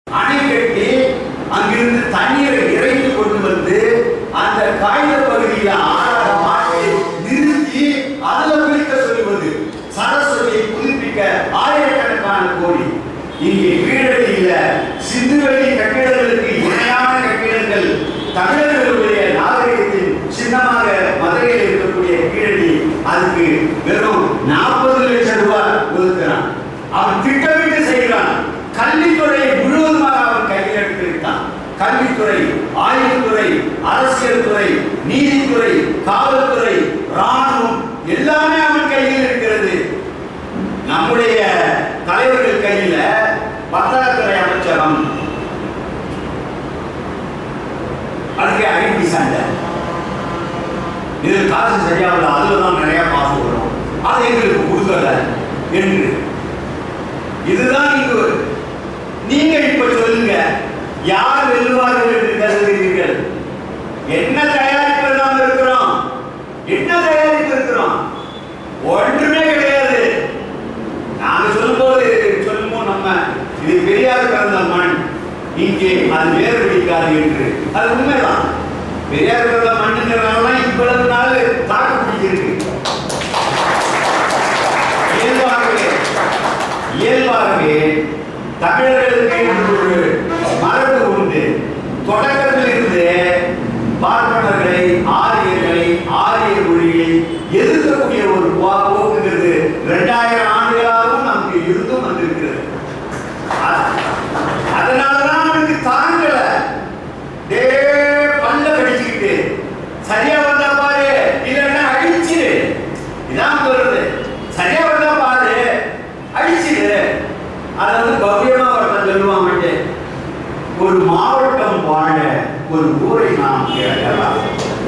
அணை கட்டி அங்கிருந்து தண்ணீரை இறைத்து கொண்டு வந்து அந்த காகித பகுதியில ஆறாக மாற்றி நிறுத்தி அதுல பிரிக்க சொல்லுவது சரஸ்வதியை புதுப்பிக்க ஆயிரக்கணக்கான கோடி இங்கே கீழடியில சிந்துவெளி கட்டிடங்களுக்கு இணையான கட்டிடங்கள் தமிழர்களுடைய நாகரிகத்தின் சின்னமாக மதுரையில் இருக்கக்கூடிய கீழடி அதுக்கு வெறும் நாற்பது லட்சம் ரூபாய் ஒதுக்குறான் அவன் திட்டமிட்டு செய்கிறான் கல்வித்துறையை முழுவதுமாக அவன் கையில் எடுத்திருக்கான் கல்வித்துறை ஆயுதத்துறை அரசியல் துறை நீதித்துறை காவல்துறை ராணுவம் எல்லாமே அவன் கையில் இருக்கிறது நம்முடைய தலைவர்கள் கையில வர்த்தகத்துறை அமைச்சகம் அதுக்கு ஐடி சண்டை இது காசு சரியாகல அதுல தான் நிறைய காசு வரும் அதை எங்களுக்கு கொடுக்கல என்று இதுதான் இங்கு நீங்க இப்ப சொல்லுங்க யார் வெல்லுவார்கள் என்று கருதுகிறீர்கள் என்ன தயாரிப்பு நாம் இருக்கிறோம் என்ன தயாரிப்பு இருக்கிறோம் ஒன்றுமே கிடையாது நாங்க சொல்லும்போது சொல்லும்போது நம்ம இது பெரியார் பிறந்த மண் இங்கே அது வேறு பிடிக்காது என்று அது உண்மைதான் பெரியார் பிறந்த மண்ணுங்கிறனால இவ்வளவு நாள் தாக்கு பிடிச்சிருக்கு இயல்பாகவே இயல்பாகவே தமிழர்களுக்கு என்று ஒரு மரபு உண்டு தொடக்கத்தில் இருந்து பார்ப்பனர்களை ஆரியர்களை ஆரிய மொழியை எதிர்க்கக்கூடிய ஒரு போ- போக்குங்கிறது இரண்டாயிரம் ஆண்டுகளாகவும் நமக்கு இருந்தும் வந்திருக்கிறது அ- அதனாலதான் அவனுக்கு தாங்கல டே பல்ல கடிச்சுக்கிட்டு சரியா வந்தா பாரு இல்லைன்னா அடிச்சிரு இதான் வருது சரியா வந்தா பாரு அடிச்சிரு அதை வந்து பவ்யமா ஒருத்தன் சொல்லுவான் மட்டும் ஒரு மாவட்டம் வாழ ஒரு ஊரை நாம் இழக்கலாம்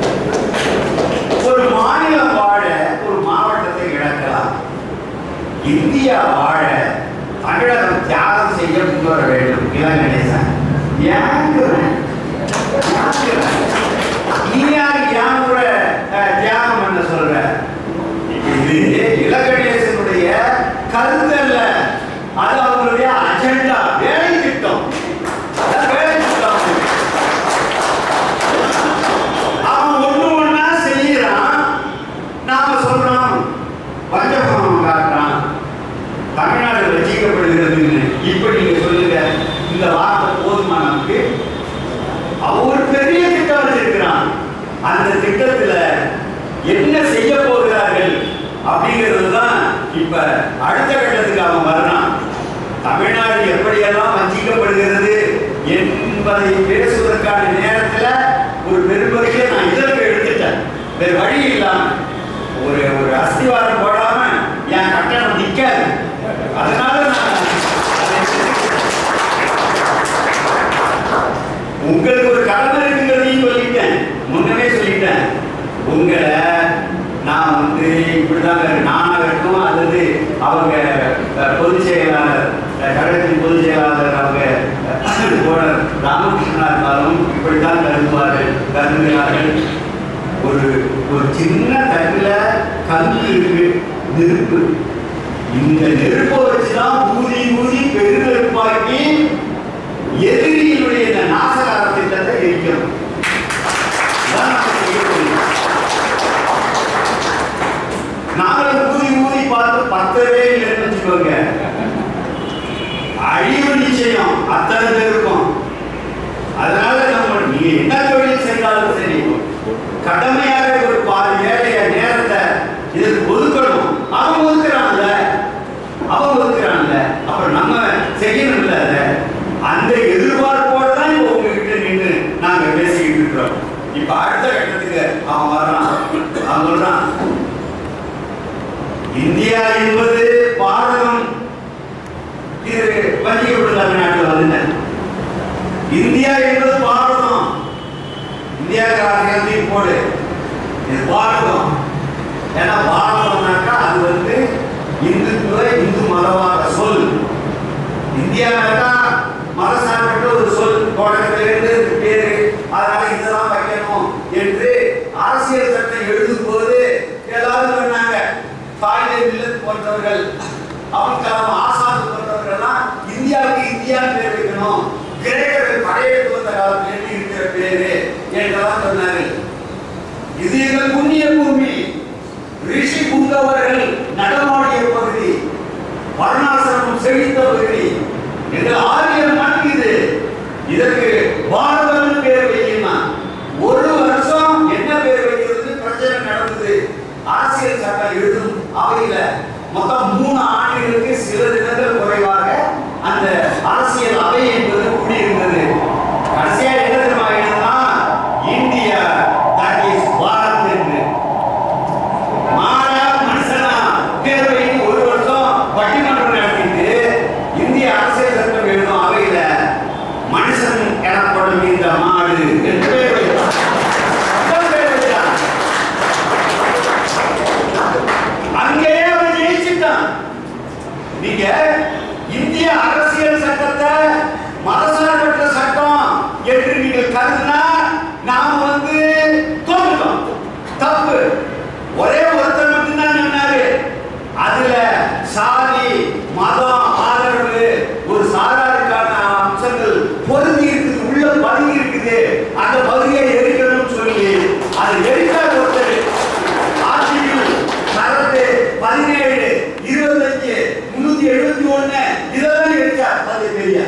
ஒரு மாநிலம் வாழ ஒரு மாவட்டத்தை இழக்கலாம் இந்தியா வாழ தமிழகம் தியாகம் செய்ய முன்வர வேண்டும் இளம் கணேசன் ஏங்குறேன் ஏங்குறேன். நீ யாருக்கு ஏன் கூட அஹ், தியாகம் பண்ண சொல்ற இது இளகணேசனுடைய கருத்து அல்ல அது அவங்களுடைய அஜெண்டா வேலை திட்டம் அதான் வேலை திட்டம் அவன் ஒண்ணு ஒண்ணா செய்யறான் நாம சொல்றோம் வஞ்சகம் காட்டுறான் தமிழ்நாடு ரசிக்கப்படுகிறதுன்னு இப்ப நீங்க சொல்லுங்க இந்த வார்த்தை போதுமா நமக்கு அவன் ஒரு பெரிய திட்டம் வச்சிருக்கிறான் அந்த திட்டத்துல என்ன செய்ய போகிறார்கள் அப்படிங்கிறது தான் இப்ப அடுத்த கட்டத்துக்கு அவன் வர்றான் தமிழ்நாடு எப்படியெல்லாம் வஞ்சிக்கப்படுகிறது என்பதை பேசுவதற்கான நேரத்துல ஒரு பெரும்பகுதியை நான் இதற்கு எடுத்துட்டேன் வேற வழி இல்லாம ஒரு ஒரு அஸ்திவாரம் போடாம என் கட்டணம் நிக்காது அதனால நான் அதை எடுத்துக்கிட்டேன். உங்களுக்கு ஒரு கடமை இருக்குங்கிறதையும் சொல்லிட்டேன் முன்னமே சொல்லிட்டேன் உங்களை நான் வந்து இப்படிதான் நானாக இருக்கணும் அல்லது அவங்க அஹ், பொதுச் செயலாளர் அஹ், கழகத்தின் பொதுச் செயலாளர் அவங்க அஹ், தோழர் ராமகிருஷ்ணனா இருந்தாலும் இப்படித்தான் கருதுவார்கள் கருதுகிறார்கள் ஒரு ஒரு சின்ன தட்டுல கல் இருக்கு நெருப்பு இந்த நெருப்பை வச்சுதான் ஊதி ஊதி பெருநெருப்பாக்கி எதிரியினுடைய இந்த நாசகார திட்டத்தை எரிக்கணும் இதான் நம்ம செய்யக்கூடியது. நாங்களும் ஊதி ஊதி பார்த்து பத்தவே இல்லைன்னு வச்சுக்கோங்க அழிவு நிச்சயம் அத்தனை பேர் இருக்கும் அதனால நம்ம நீங்க என்ன தொழில் செய்தாலும் சரி கடமையாக ஒரு பாதி வேலைய நேரத்தை இதுக்கு ஒதுக்கணும் அவன் ஒதுக்குறான்ல அவன் ஒதுக்குறான்ல அப்புறம் நம்ம செய்யணும்ல அதை அந்த எதிர்பார்ப்போட தான் இப்போ உங்ககிட்ட நின்று நாங்க பேசிக்கிட்டு இருக்கிறோம் இப்ப அடுத்த கட்டத்துக்கு அவன் வர்றான் அவன் சொல்றான் இந்தியா என்பது பாரதம் இது வஞ்சிக்கப்பட்ட தமிழ்நாட்டில் வந்துட்டேன் இந்தியா என்பது பாரதம் இந்தியாக்காரங்க போடு இது பாரதம் ஏன்னா பாரதம்னாக்கா அது வந்து இந்துத்துவ இந்து மதவாத சொல் இந்தியானாக்கா மதசார்பற்ற ஒரு சொல் தொடக்கத்திலிருந்து இதுக்கு பேரு அதனால இதெல்லாம் வைக்கணும் என்று அரசியல் சட்டம் எழுதும் போது எல்லாரும் சொன்னாங்க தாய்லே மில்லத் போன்றவர்கள் அப்துல் கலாம் ஆசாத் போன்றவர்கள்லாம் இந்தியாவுக்கு இந்தியா பேர் வைக்கணும் கிரேக்கர்கள் படையெடுத்து வந்த காலத்தில் எழுதி இருக்கிற பேரு என்றெல்லாம் சொன்னார்கள் இது எங்கள் புண்ணிய பூமி ரிஷி புங்கவர்கள் நடமாடிய பகுதி வர்ணாசிரமம் செழித்த பகுதி எங்கள் ஆரிய மண் இது இதற்கு பாரதம் பேர் வைக்கணுமா ஒரு வருஷம் என்ன பேர் வைக்கிறது பிரச்சனை நடந்தது அரசியல் சட்டம் எழுதும் அவையில மொத்தம் மூணு ஆண்டுகளுக்கு சில தினங்கள் குறைவாக அந்த அரசியல் அவை என்பது கூடியிருந்தது கடைசியா என்ன தெரியுமா எழுதுனா இந்தியா தட் இஸ் பாரத் என்று மாடா மனுஷனா தேர்வை ஒரு வருஷம் பட்டிமன்றம் நடத்திட்டு இந்திய அரசியல் சட்டம் எழுதும் அவையில மனுஷன் எனப்படும் இந்த மாடு என்று பெயர் வைத்தான். இதான் பெயர் வைத்தான். அங்கேயே அவன் ஜெயிச்சிட்டான் நீங்க இந்திய அரசியல் சட்டத்தை மதசார்பற்ற சட்டம் என்று நீங்கள் கருதினா நாம வந்து தோற்றுட்டோம் தப்பு ஒரே ஒருத்தர் மட்டும்தான் சொன்னாரு அதுல சாதி மதம் ஆதரவு ஒரு சாராருக்கான அம்சங்கள் பொருந்தி இருக்குது உள்ள பதுங்கி இருக்குது அந்த பகுதியை எரிக்கணும்னு சொல்லி அதை எரிக்காத ஒருத்தர் ஆட்சியில் சரத்து பதினேழு இருபத்தஞ்சு முன்னூத்தி எழுபத்தி ஒண்ணு இதெல்லாம் எரிச்சார் அது பெரிய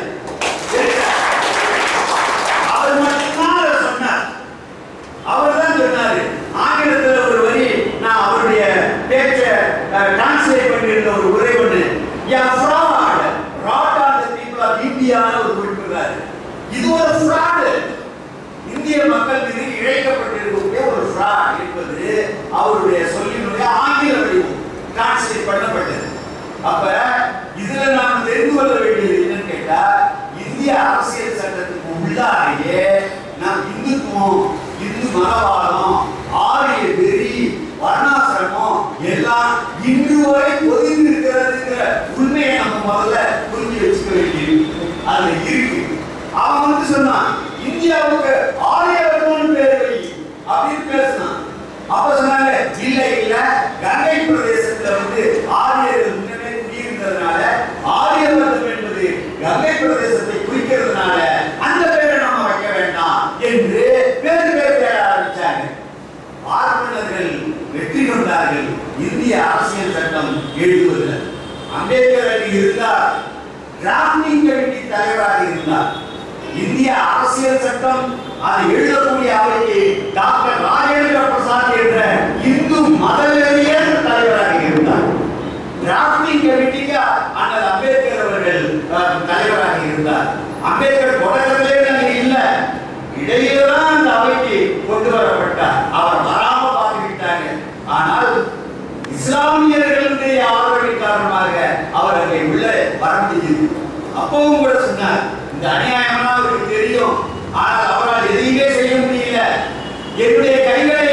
அவர் மட்டும்தான் அதை சொன்னார் அவர் தான் சொன்னாரு ஆங்கிலத்துல ஒரு வரி நான் அவருடைய பேச்சை டிரான்ஸ்லேட் பண்ணியிருந்த ஒரு உரை ஒண்ணு a fraud brought on the people of India ஒரு குறிப்பிடுறாரு இது ஒரு fraud இந்திய மக்கள் மீது இழைக்கப்பட்டிருக்கக்கூடிய ஒரு fraud என்பது அவருடைய சொல்லினுடைய ஆங்கில வடிவம் டிரான்ஸ்லேட் பண்ணப்பட்டது அப்ப இதுல நாம் தெரிந்து கொள்ள வேண்டியது என்னன்னு கேட்டா இந்திய அரசியல் சட்டத்துக்கு உள்ளாரையே நாம் இந்துத்துவம் இந்து மதவாதம் ஆரிய வெறி வர்ணாசிரமம் எல்லாம் இன்று வரை பொதிந்து இருக்கிறதுங்கிற உண்மையை நம்ம முதல்ல புரிஞ்சு வச்சுக்க வேண்டியது அதுல இருக்கு அவன் வந்து சொன்னான் இந்தியாவுக்கு ஆரிய வர்மம்னு பேர் வை அப்படின்னு பேசினான் அப்ப சொன்னாங்க இல்ல இல்ல கங்கை பிரதேசத்துல வந்து ஆரியர்கள் முன்னமே குடியிருந்ததுனால ஆரியவர்தம் என்பது கங்கை பிரதேசத்தை குறிக்கிறதுனால அந்த பேரை நம்ம வைக்க வேண்டாம் என்று வேறு பேர் பேர ஆரம்பிச்சாங்க பார்ப்பனர்கள் வெற்றி கொண்டார்கள் இந்திய அரசியல் சட்டம் எழுதுவதில் அம்பேத்கர் அங்கு இருந்தார் டிராப்டிங் கமிட்டி தலைவராக இருந்தார் இந்திய அரசியல் சட்டம் அதை எழுதக்கூடிய அவைக்கு டாக்டர் ராஜேந்திர பிரசாத் என்ற இந்து மதவெறியர் தலைவராக இருந்தார் டிராப்டிங் கமிட்டிக்கு அண்ணல் அம்பேத்கர் அவர்கள் அஹ், தலைவராக இருந்தார் அம்பேத்கர் தொடக்கத்திலே அங்கே இல்ல இடையில தான் அந்த அவைக்கு கொண்டு வரப்பட்டார் அவர் வராம பார்த்துக்கிட்டாங்க ஆனால் இஸ்லாமியர்களுடைய ஆதரவின் காரணமாக அவர் அங்கே உள்ள வர முடியுது அப்பவும் கூட சொன்னார் இந்த அநியாயம்லாம் அவருக்கு தெரியும் ஆனால் அவரால் எதையுமே செய்ய முடியல என்னுடைய கைகளை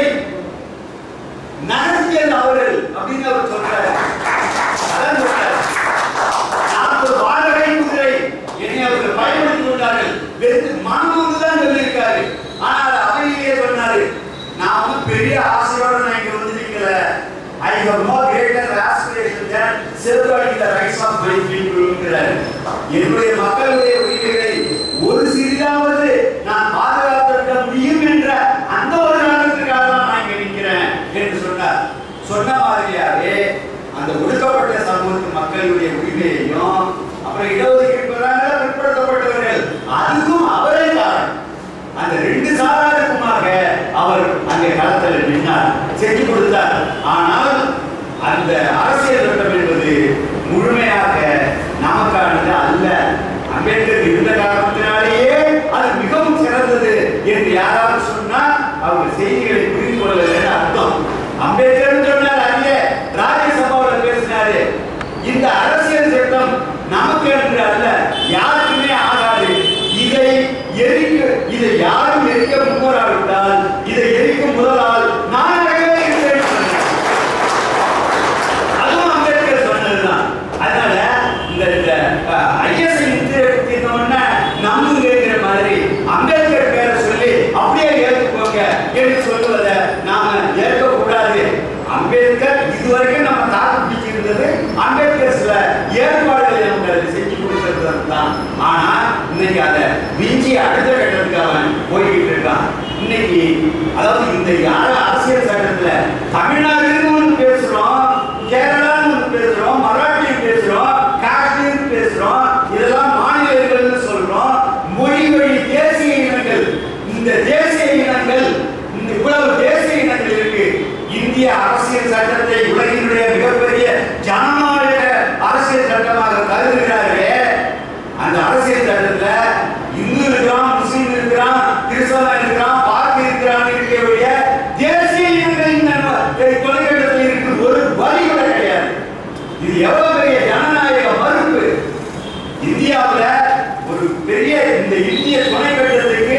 நடத்தியது அவர்கள் அப்படின்னு அவர் சொல்றாரு அதான் சொல்றாரு நான் ஒரு வாடகை குதிரை என்னை அவர்கள் பயன்படுத்திக் கொண்டார்கள் வெறுத்து மனம் தான் சொல்லியிருக்காரு ஆனால் அவையிலேயே சொன்னாரு நான் வந்து பெரிய ஆசையோட நான் இங்க வந்து நிக்கல I have no greater aspiration than safeguarding the rights of my people ங்கிறாரு. என்னுடைய மக்களுடைய உரிமைகளை ஒரு சிறிதாவது நான் பாதுகாத்திருக்க முடியும் என்ற அந்த ஒரு காரணத்துக்காக தான் நான் இங்க நிற்கிறேன் என்று சொன்னார் சொன்ன மாதிரியாவே அந்த ஒடுக்கப்பட்ட சமூகத்து மக்களுடைய உரிமையையும் அப்புறம் இடஒதுக்கீடு பெறாங்க பிற்படுத்தப்பட்டவர்கள் அதுக்கும் அவரே காரணம் அந்த ரெண்டு சாராருக்குமாக அவர் அங்கே களத்தில் நின்றார் செஞ்சு கொடுத்தார் ஆனால் அந்த அரசியல் சட்டம் என்பது முழுமையாக நமக்கானது அல்ல அம்பேத்கர் இருந்த காரணத்தினாலேயே அது மிகவும் சிறந்தது என்று யாராவது சொன்னா அவங்க செய்திகளை புரிந்து கொள்ளவில்லைன்னு அர்த்தம் அம்பேத்கர் சொன்னார் அங்கே ராஜ்யசபாவில் பேசினாரு இந்த அரசியல் சட்டம் நமக்கு என்று அல்ல யாருக்குமே ஆகாது இதை எரிக்க இதை யாரும் எரிக்க முன்வராவிட்டால் இதை எரிக்கும் முதலால் நானாகவே இருக்கிறேன் சொன்னார். அதுவும் அம்பேத்கர் சொன்னதுதான் அதனால இந்த இந்த ஐஎஸ்ஐ முத்திரை நம்புங்கிற மாதிரி அம்பேத்கர் பேரை சொல்லி அப்படியே ஏற்றுக்கோங்க என்று சொல்லுவதை விஞ்சி அடுத்த கட்டத்துக்கு அவன் போய்கிட்டு இருக்கான் இன்னைக்கு அதாவது இந்த யார அரசியல் சட்டத்துல தமிழ்நாடுன்னு ஒன்று பேசுறோம் கேரளான்னு ஒன்று பேசுறோம் மராட்டி பேசுறோம் காஷ்மீர் பேசுறோம் இதெல்லாம் மாநிலங்கள்னு சொல்றோம் மொழி வழி தேசிய இனங்கள் இந்த தேசிய இனங்கள் இந்த இவ்வளவு தேசிய இனங்கள் இருக்கு இந்திய அரசியல் சட்டத்தை உலகினுடைய மிகப்பெரிய ஜனநாயக அரசியல் சட்டமாக கருதுகிறார்களே அந்த அரசியல் சட்டத்துல இந்து இருக்கிறான் முஸ்லீம் இருக்கிறான் கிறிஸ்தவன் இருக்கிறான் பார்க்க இருக்கிறான் இருக்கக்கூடிய தேசிய இனங்கள் இந்த தொலைக்கட்டத்தில் இருக்கு ஒரு வரி கூட கிடையாது இது எவ்வளவு பெரிய ஜனநாயக மறுப்பு இந்தியாவுல ஒரு பெரிய இந்த இந்திய துணைக்கட்டத்துக்கு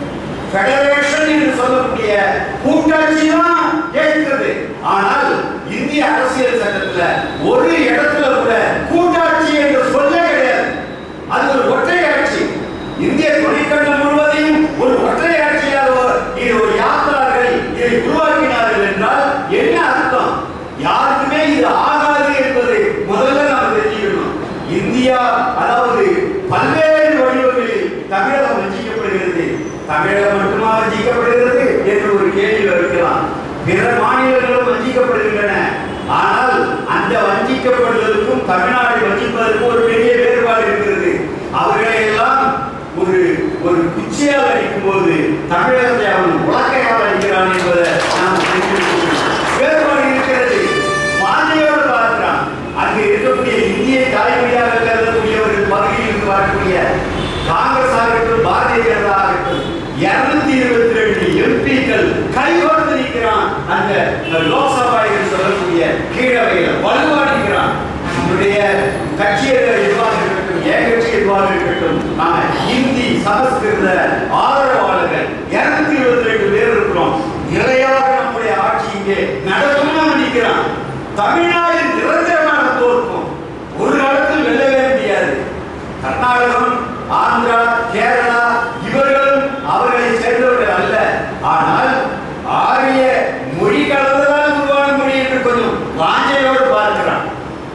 ஃபெடரேஷன் என்று சொல்லக்கூடிய கூட்டாட்சி தான் ஏற்கிறது ஆனால் இந்திய அரசியல் சட்டத்துல ஒரு இடத்துல கூட கூட்டாட்சி என்று சொல்ல கிடையாது அது ஒரு ஒற்றை ஆட்சி இந்திய துணைக்கண்டம் முழுவதையும் ஒரு ஒற்றை ஆட்சியாக ஒரு- இது ஒரு யாத்திரார்கள் இதை உருவாக்கினார்கள் என்றால் என்ன அர்த்தம் யாருக்குமே இது ஆகாது என்பது முதல்ல நாம் தெரிஞ்சுக்கணும் இந்தியா அதாவது பல்வேறு வடிவங்களில் தமிழகம் வஞ்சிக்கப்படுகிறது தமிழகம் மட்டுமா வஞ்சிக்கப்படுகிறது என்று ஒரு கேள்வி இருக்கலாம் பிற மாநிலங்களும் வஞ்சிக்கப்படுகின்றன ஆனால் அந்த வஞ்சிக்கப்படுவதற்கும் தமிழ்நாடு வஞ்சிப்பதற்கும் ஒரு பெரிய வேறுபாடு இருக்கிறது அவர்களை எல்லாம் ஒரு ஒரு குச்சியால் அடிக்கும் போது தமிழகத்தை அவன் உலக்கையால் அடிக்கிறான் என்பதை நாம் தெரிஞ்சுக்கணும் வேறுபாடு இருக்கிறது பாண்டியோடு பார்க்கிறான் அங்கு இருக்கக்கூடிய இந்திய தாய்மொழியாக கருதக்கூடியவர்கள் பகுதியில் இருந்து வரக்கூடிய காங்கிரஸ் ஆகட்டும் பாரதிய ஜனதா ஆகட்டும் இருநூத்தி இருபத்தி ரெண்டு எம்பிக்கள் கைகோர்த்து நிற்கிறான் அந்த லோக்சபா என்று சொல்லக்கூடிய கீழவையில் வலுவா நிற்கிறான் நம்முடைய கட்சியர்கள் எதுவாக இருக்கட்டும் ஏன் கட்சி எதுவாக இருக்கட்டும் நாம இந்தி சமஸ்கிருத ஆதரவாளர்கள் இருநூத்தி இருபத்தி ரெண்டு பேர் இருக்கிறோம் நிலையாக நம்முடைய ஆட்சி இங்கே நடக்கும் நம்ம நிற்கிறான் தமிழ்நாடு நிரந்தரமான தோற்கும் ஒரு காலத்தில் வெல்லவே முடியாது கர்நாடகம் ஆந்திரா கேரளா இவர்களும் அவர்களை சேர்ந்தவர்கள் அல்ல ஆனால் ஆரிய மொழி கலந்துதான் உருவான மொழி என்று கொஞ்சம் வாஞ்சையோடு பார்க்கிறான்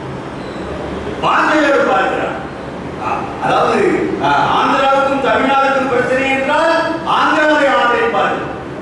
வாஞ்சையோடு பார்க்கிறான் அ- அதாவது அ, ஆந்திராவுக்கும் தமிழ்நாடுக்கும் பிரச்சனை என்றால் ஆந்திராவை ஆதரிப்பார்கள்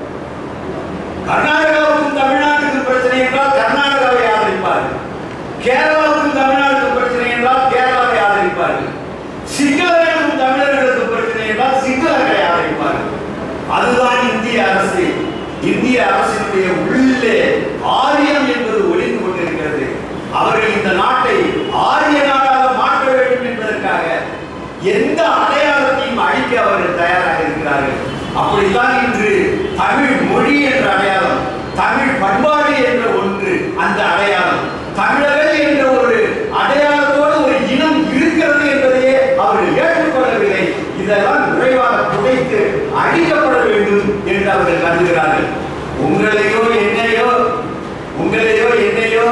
கர்நாடகாவுக்கும் தமிழ்நாட்டுக்கும் பிரச்சனை என்றால் கர்நாடகாவை ஆதரிப்பார்கள் கேரளாவுக்கும் தமிழ்நாட்டுக்கும் பிரச்சனை என்றால் கேரளாவை ஆதரிப்பார்கள் சிங்களர்களுக்கும் தமிழர்களுக்கும் பிரச்சனை என்றால் சிங்களர்களை ஆதரிப்பார்கள் அதுதான் இந்திய அரசு இந்திய அரசினுடைய உள்ளே ஆரியம் என்பது ஒளிந்து கொண்டிருக்கிறது அவர்கள் இந்த நாட்டை ஆரிய நாடாக மாற்ற வேண்டும் என்பதற்காக எந்த அடையாளத்தையும் அழிக்க அவர்கள் தயாராக இருக்கிறார்கள் அப்படித்தான் இன்று தமிழ் மொழி என்ற அடையாளம் தமிழ் பண்பாடு என்ற ஒன்று அந்த அடையாளம் தமிழர்கள் என்ற ஒரு அடையாளத்தோடு ஒரு இனம் இருக்கிறது என்பதையே அவர்கள் ஏற்றுக்கொள்ளவில்லை இதெல்லாம் விரைவாக புதைத்து அழிக்கப்பட வேண்டும் என்று அவர்கள் கருதுகிறார்கள் உங்களையோ என்னையோ உங்களையோ என்னையோ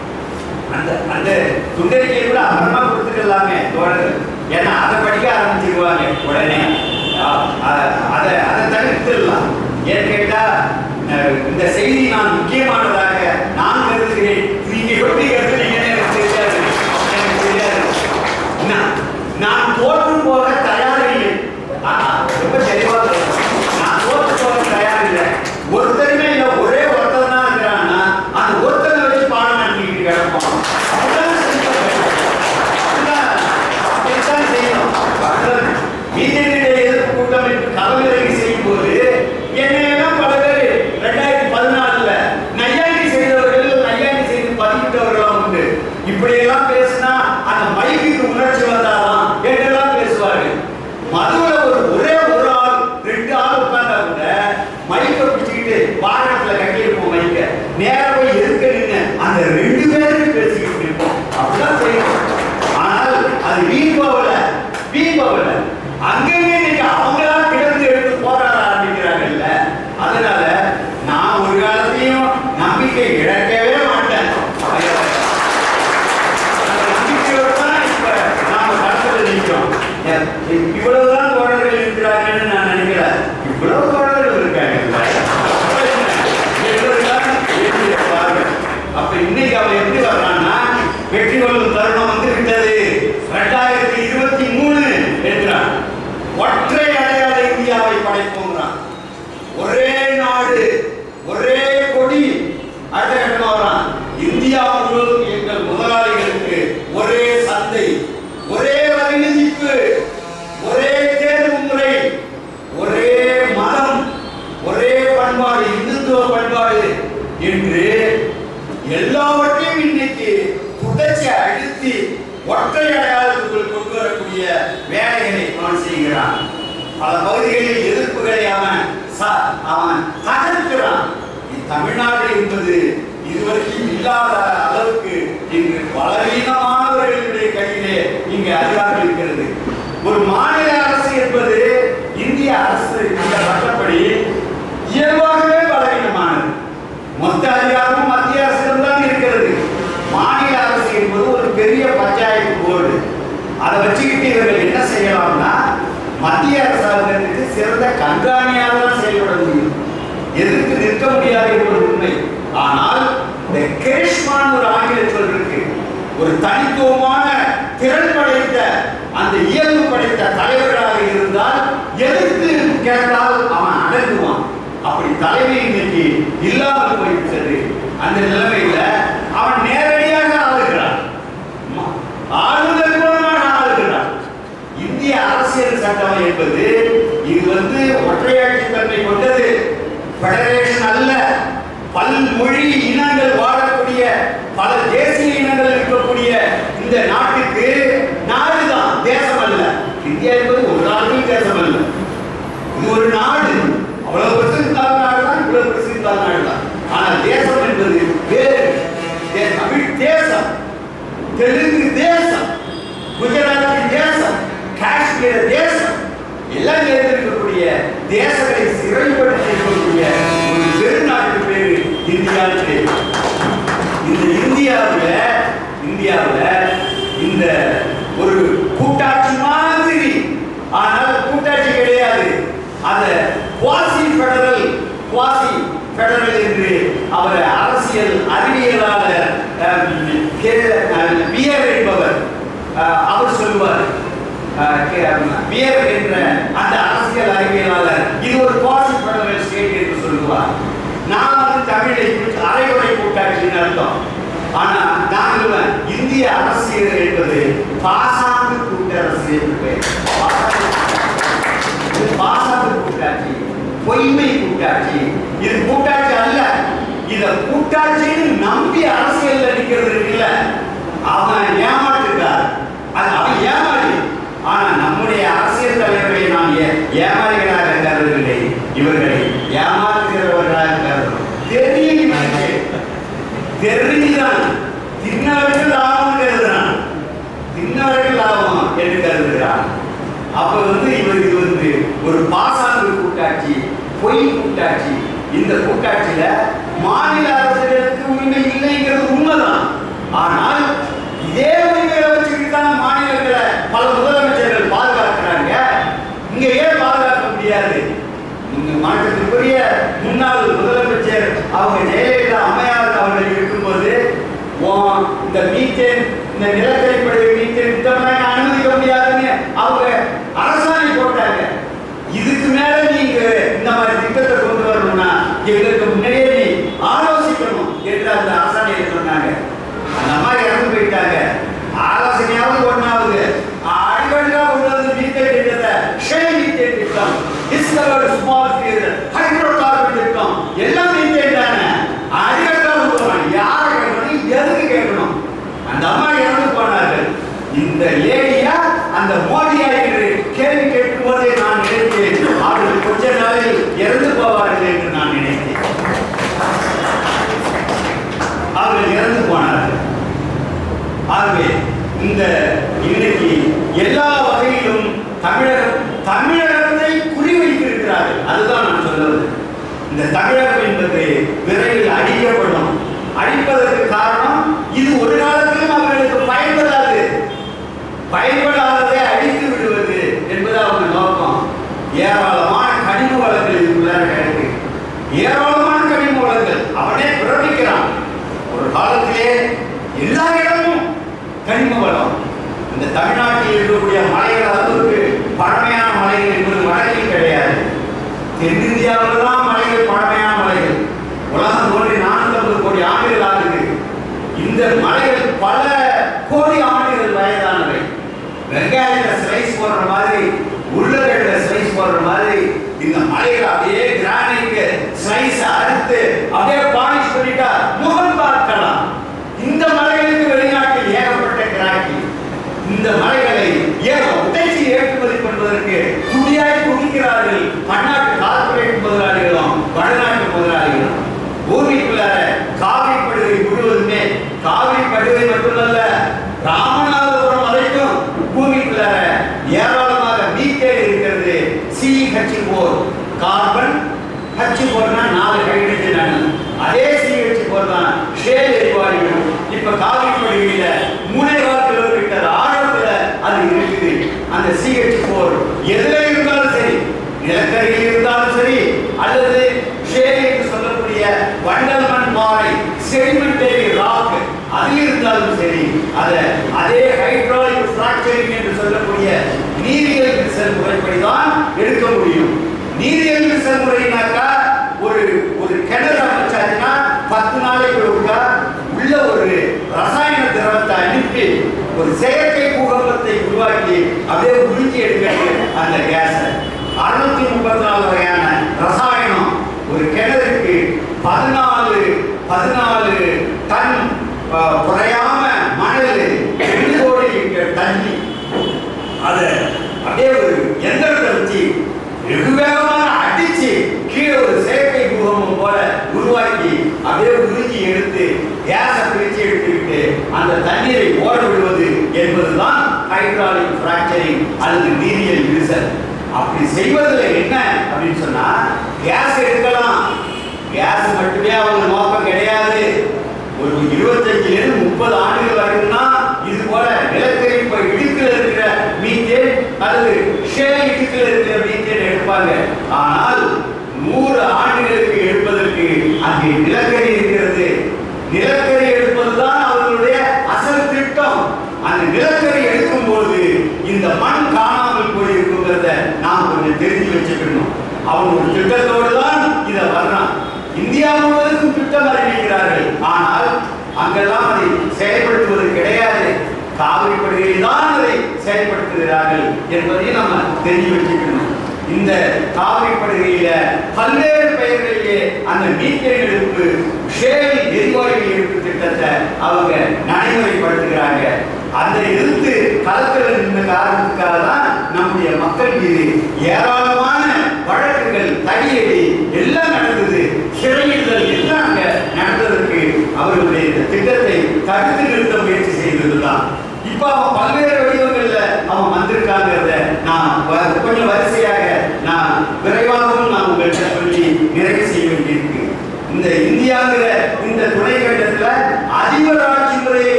அந்த அந்த துண்டறிக்கை கூட அப்புறமா கொடுத்துக்கலாமே தோழர்கள் ஏன்னா அதை படிக்க ஆரம்பிச்சிருவாங்க உடனே அ- அ- அதை அதை தவிர்த்துடலாம் ஏன்னு கேட்டா அஹ், இந்த செய்தி நான் முக்கியமானதாக நான் கருதுகிறேன் நீங்க எப்படி கருதுனீங்கன்னு எனக்கு தெரியாது எனக்கு தெரியாது நான் நான் தோற்று போக தயாரில்லை ஆஹா, ரொம்ப தெளிவா சொல்றேன். நான் தோற்று போக தயாரில்லை ஒருத்தருமே இல்ல ஒரே ஒருத்தர் தான் இருக்கிறான்னா அந்த ஒருத்தரை வச்சு பாடம் நடத்திக்கிட்டு கிடப்போம் அப்படிதான் செய்யணும். அப்படிதான் அப்படித்தான் செய்யணும். அப்படிதான். பிஜேபியுடைய எதிர்ப்பு கூட்டமைப்பு கலந்துரைக்கு செய்யும் போது என்னையெல்லாம் பல பேர் ரெண்டாயிரத்தி பதினாலுல நையாண்டி செய்தவர்கள் நையாண்டி செய்து பதிவிட்டவர்களாம் உண்டு இப்படியெல்லாம் பேசினா அந்த மைக்குக்கு உணர்ச்சி வந்தாதான் என்றெல்லாம் பேசுவார்கள் மதுவுல ஒரு ஒரே ஒரு ஆள் ரெண்டு ஆள் உட்கார்ந்தா கூட மைக்க பிடிச்சிக்கிட்டு வாகனத்துல கட்டியிருப்போம் மைக்க நேரா போய் எதுக்க நின்று அந்த ரெண்டு பேரும் பேசிக்கிட்டு இருப்போம் அப்படிதான் செய்யணும் ஆனால் அது வீண் போகல வீண் போகல அங்கங்க இன்னைக்கு அவங்களா கிடந்து எடுத்து போராட ஆரம்பிக்கிறாங்கல்ல படைப்போங்கிறான் ஒரே நாடு ஒரே கொடி அடுத்த கட்டமா வரான் இந்தியா முழுவதும் எங்கள் முதலாளிகளுக்கு ஒரே சந்தை ஒரே வரி விதிப்பு ஒரே தேர்வு முறை ஒரே மதம் ஒரே பண்பாடு இந்துத்துவ பண்பாடு என்று எல்லாவற்றையும் இன்னைக்கு புதைச்சி அழுத்தி ஒற்றை அடையாளத்துக்குள் கொண்டு வரக்கூடிய வேலைகளை அவன் செய்கிறான் பல பகுதிகளில் எதிர்ப்புகளை அவன் ச- அவன் தகர்க்கிறான் இ- தமிழ்நாடு என்பது இதுவரைக்கும் இல்லாத அளவுக்கு இங்கு பலவீனமானவர்களுடைய கையிலே இங்கு அதிகாரம் இருக்கிறது ஒரு மாநில அரசு என்பது இந்திய அரசு இந்த சட்டப்படி இயல்பாகவே பலவீனமானது மொத்த அதிகாரமும் மத்திய அரசிடம் தான் இருக்கிறது மாநில அரசு என்பது ஒரு பெரிய பஞ்சாயத்து போர்டு அதை வச்சுக்கிட்டு இவர்கள் என்ன செய்யலாம்னா மத்திய அரசாங்கத்துக்கு சிறந்த கண்காணியாக தான் செயல்பட முடியும் எதிர்த்து நிற்க முடியாது என்பது உண்மை ஆனால் இந்த கேஷ்மான் ஒரு ஆங்கில சொல் இருக்கு ஒரு தனித்துவமான திறன் படைத்த அந்த இயல்பு படைத்த தலைவராக இருந்தால் எதிர்த்து கேட்டால் அவன் அடங்குவான் அப்படி தலைமை இன்னைக்கு இல்லாமல் போய்விட்டது அந்த நிலைமையில அவன் நேரடியாக ஆளுகிறான் ம- ஆளுதல் மூலமாக ஆளுகிறான் இந்திய அரசியல் சட்டம் என்பது இது வந்து ஒற்றையாட்சி தன்மை கொண்டது ஃபெடரேஷன் அல்ல பல்மொழி இனங்கள் வாழக்கூடிய பல தேசிய இனங்கள் இருக்கக்கூடிய இந்த நாட்டுக்கு நாடுதான் தேசம் அல்ல இந்தியா என்பது ஒரு நாட்டில் தேசம் அல்ல இது ஒரு நாடு அவ்வளவு பெருசு இருந்தாலும் நாடு தான் இவ்வளவு பெருசு இருந்தாலும் நாடு தான் ஆனால் தேசம் என்பது வேறு தே- தமிழ் தேசம் தெலுங்கு தேசம் குஜராத்தி தேசம் காஷ்மீர் தேசம் எல்லாம் சேர்ந்திருக்கக்கூடிய தேசங்களை சிறைப்படுத்தி இருக்கக்கூடிய ஒரு பெருநாட்டு பேரு இந்தியான்னு பேரு இந்த இந்தியாவுல இந்தியாவுல இந்த ஒரு கூட்டாட்சி மாதிரி ஆனால் கூட்டாட்சி கிடையாது அத குவாசி ஃபெடரல் குவாசி ஃபெடரல் என்று அவர் அரசியல் அறிவியலாளர் அஹ், கே- அஹ், பியர் என்பவர் அஹ், அவர் சொல்லுவார் அஹ், கே- பியர் என்ற அந்த அரசியல் அறிவியலாளர் இது ஒரு குவாசி ஃபெடரல் ஸ்டேட் என்று சொல்லுவார் நான் வந்து தமிழை குறித்து அரைகுறை கூட்டாட்சின்னு அர்த்தம் ஆனா நான் சொல்லுவேன் இந்திய அரசியல் என்பது பாசாங்கு கூட்டரசு என்று பெயர் பாசாங்கு இது பாசாங்கு கூட்டாட்சி பொய்மை கூட்டாட்சி இது கூட்டாட்சி அல்ல இத கூட்டாட்சின்னு நம்பி அரசியல்ல நிக்கிறது இருக்குல்ல அவன் ஏமாற்றுக்கார் அது அவன் ஏமாறி ஆனா நம்முடைய அரசியல் தலைவர்களை நான் ஏ- ஏமாளிகளாக கருதவில்லை இவர்களை ஏமாற்றுகிறவர்களாக கருதுகிறோம் தெரியும் இவனுக்கு. தெரிஞ்சுதான் தின்னவர்கள் லாபம் கருதுறான் தின்னவர்கள் லாபம் என்று கருதுகிறான் அப்ப வந்து இவர் இது வந்து ஒரு பாசாங்கு கூட்டாட்சி பொய் கூட்டாட்சி இந்த கூட்டாட்சியில மாநில அரசுகளுக்கு உரிமை இல்லைங்கிறது உண்மைதான் ஆனால் இதே உரிமைகளை வச்சுக்கிட்டு தான் மாநிலங்களை பல முதலமைச்சர்கள் பாதுகாக்கிறாங்க இங்க ஏன் பாதுகாக்க முடியாது நீங்க மாற்றத்திற்குரிய முன்னாள் முதலமைச்சர் அவங்க ஜெயலலிதா அம்மையார் அவர்கள் இருக்கும்போது உன் இந்த மீத்தேன் இந்த நிலக்கரிப்படை மீத்தேன் திட்டம்லாம் அனுமதிக்க முடியாதுன்னு அவங்க அரசாணை போட்டாங்க இதுக்கு மேல நீங்க இந்த மாதிரி திட்டத்தை கொண்டு வரணும்னா எங்களுக்கு முன்னாடியே நீ ஆலோசிக்கணும் என்று அந்த அரசாணையை சொன்னாங்க அந்த அம்மா இறந்து போயிட்டாங்க ஆலோசனையாவது ஒண்ணாவது அடிக்கடியா கொண்டு வந்து மீத்தேன் திட்டத்தை ஷெல் மீத்தேன் திட்டம் discovered small field hydrocarbon திட்டம் எல்லாம் மீத்தேன் தானே அடிக்கடியா கொண்டு வரணும் யாரை கேட்கணும் எதுக்கு கேட்கணும் அந்த அம்மா இறந்து போனார்கள் இந்த லேடியா அந்த மோடியா என்று கேள்வி கேட்கும் போதே நான் நினைத்தேன் அவர்கள் கொஞ்ச நாளில் இறந்து போவார்கள் என்று நான் நினைத்தேன் அவர்கள் இறந்து போனார்கள் ஆகவே இந்த இன்னைக்கு எல்லா வகையிலும் தமிழகம் தமிழகத்தை குறிவைத்திருக்கிறார்கள் அதுதான் நான் சொல்வது இந்த தமிழகம் என்பது விரைவில் அழிக்கப்படும் அழிப்பதற்கு காரணம் இது ஒரு காலத்திலும் அவர்களுக்கு பயன்படாது பயன்படாததை அழித்து விடுவது என்பது அவங்க நோக்கம் ஏராளமான கனிம வளங்கள் இதுக்குள்ளார கிடக்கு ஏராளமான கனிம வளங்கள் அவனே பிறப்பிக்கிறான் ஒரு காலத்திலே எல்லா இடமும் கனிம வளம் இந்த தமிழ்நாட்டில் இருக்கக்கூடிய மலைகள் அளவுக்கு பழமையான மலைகள் என்பது வடக்கில் கிடையாது தென்னிந்தியாவில் தான் மலைகள் பழமையான மலைகள் உலகம் தோன்றி நானூத்தி கோடி ஆண்டுகள் ஆகுது இந்த மலைகள் பல கோடி ஆண்டுகள் வயதானவை வெங்காயத்தை ஸ்லைஸ் போடுற மாதிரி உருளைக்கிழங்குல ஸ்லைஸ் போடுற மாதிரி இந்த மலைகள் அப்படியே கிரானைக்கு ஸ்லைஸ் அறுத்து அப்படியே பாலிஷ் பண்ணிட்டா முகம் பார்க்கலாம் இந்த மலைகளுக்கு வெளிநாட்டில் ஏகப்பட்ட கிராக்கி இந்த மலைகளை ஏக உடைச்சி ஏற்றுமதி பண்ணுவதற்கு துணியாய் துணிக்கிறார்கள் பன்னாட்டு கார்ப்பரேட் முதலாளிகளும் வடநாட்டு முதலாளிகளும் பூமிக்குள்ளார காவிரி படுகை முழுவதுமே காவிரி படுகை மட்டுமல்ல ராமநாதபுரம் வரைக்கும் பூமிக்குள்ளார ஏராளமாக மீத்தேன் இருக்கிறது C H four carbon H போர்னா நாலு ஹைட்ரஜன் அணு அதே சி ஹச் போர் தான் ஷேல் எரிவாயு இப்ப காவிரி படுகையில மூணே கால் கிலோமீட்டர் ஆழத்துல அது இருக்குது அந்த சி ஹச் போர் எதுல இருந்தாலும் சரி நிலக்கரியில் இருந்தாலும் சரி அல்லது ஷேல் என்று சொல்லக்கூடிய வண்டல் மண் பாறை செடிமெண்டரி ராக் அதில் இருந்தாலும் சரி அத அதே ஹைட்ராலிக் ஃபிராக்சரிங் என்று சொல்லக்கூடிய நீரியல் விரிசல் முறைப்படி தான் எடுக்க முடியும் நீரியல் விரிசல் முறையினாக்கா ஒரு ஒரு கிணறு அமைச்சாச்சுன்னா பத்து நாளைக்கு ஒருக்கா உள்ள ஒரு ரசாயன திரவத்தை அனுப்பி ஒரு செயற்கை பூகம்பத்தை உருவாக்கி அப்படியே உறிஞ்சி எடுக்கிறது அந்த கேஸை அறுநூத்தி முப்பத்தி நாலு வகையான ரசாயனம் ஒரு கிணறுக்கு பதினாலு பதினாலு டன் அஹ், குறையாம மணல் ரெண்டு கோடி லிட்டர் தண்ணி அதை அப்படியே ஒரு எந்திரத்தை வச்சு வெகு வேகமாக அடிச்சு கீழே ஒரு செயற்கை பூகம்பம் போல உருவாக்கி அப்படியே உறிஞ்சி எடுத்து கேஸை பிரிச்சு எடுத்துக்கிட்டு அந்த தண்ணீரை ஓட விடுவது என்பதுதான் ஹைட்ராலிக் ஃபிராக்சரிங் அல்லது நீரியல் விரிசல் அப்படி செய்வதில் என்ன அப்படின்னு சொன்னா கேஸ் எடுக்கலாம் கேஸ் மட்டுமே அவங்க நோக்கம் கிடையாது ஒரு இருபத்தஞ்சுல இருந்து முப்பது ஆண்டுகள் வரைக்கும்னா இது போல நிலக்கரி இப்ப இடுக்கில் இருக்கிற மீத்தேன் அல்லது ஷேல் இடுக்கில் இருக்கிற மீத்தேன் எடுப்பாங்க ஆனால் நூறு ஆண்டுகளுக்கு எடுப்பதற்கு அங்கே நிலக்கரி இருக்கிறது நிலக்கரி எடுப்பதுதான் அவர்களுடைய அசல் திட்டம் அந்த நிலக்கரி எடுக்கும் போது இந்த மண் காணாமல் போயிருக்குங்கிறத நாம் கொஞ்சம் தெரிஞ்சு வச்சுக்கணும் அவன் ஒரு திட்டத்தோடு தான் இதை வர்றான் இந்தியா முழுவதும் திட்டம் அறிவிக்கிறார்கள் ஆனால் அங்கெல்லாம் அதை செயல்படுத்துவது கிடையாது காவிரி படுகையில் தான் அதை செயல்படுத்துகிறார்கள் என்பதையும் நம்ம தெரிஞ்சு வச்சுக்கணும் இந்த காவிரி படுகையில பல்வேறு பெயர்களிலே அந்த மீத்தேன் எடுப்பு ஷேல் எரிவாயு எடுப்பு திட்டத்தை அவங்க நடைமுறைப்படுத்துகிறாங்க அந்த எதிர்த்து களத்தில் இருந்த காரணத்துக்காக தான் நம்முடைய மக்கள் மீது ஏராளமான வழக்குகள் தடியடி எல்லாம் நடந்தது சிறையிடுதல் எல்லாம் அங்க நடந்ததற்கு அவர்களுடைய இந்த திட்டத்தை தடுத்து நிறுத்த முயற்சி செய்ததுதான் இப்ப அவன் பல்வேறு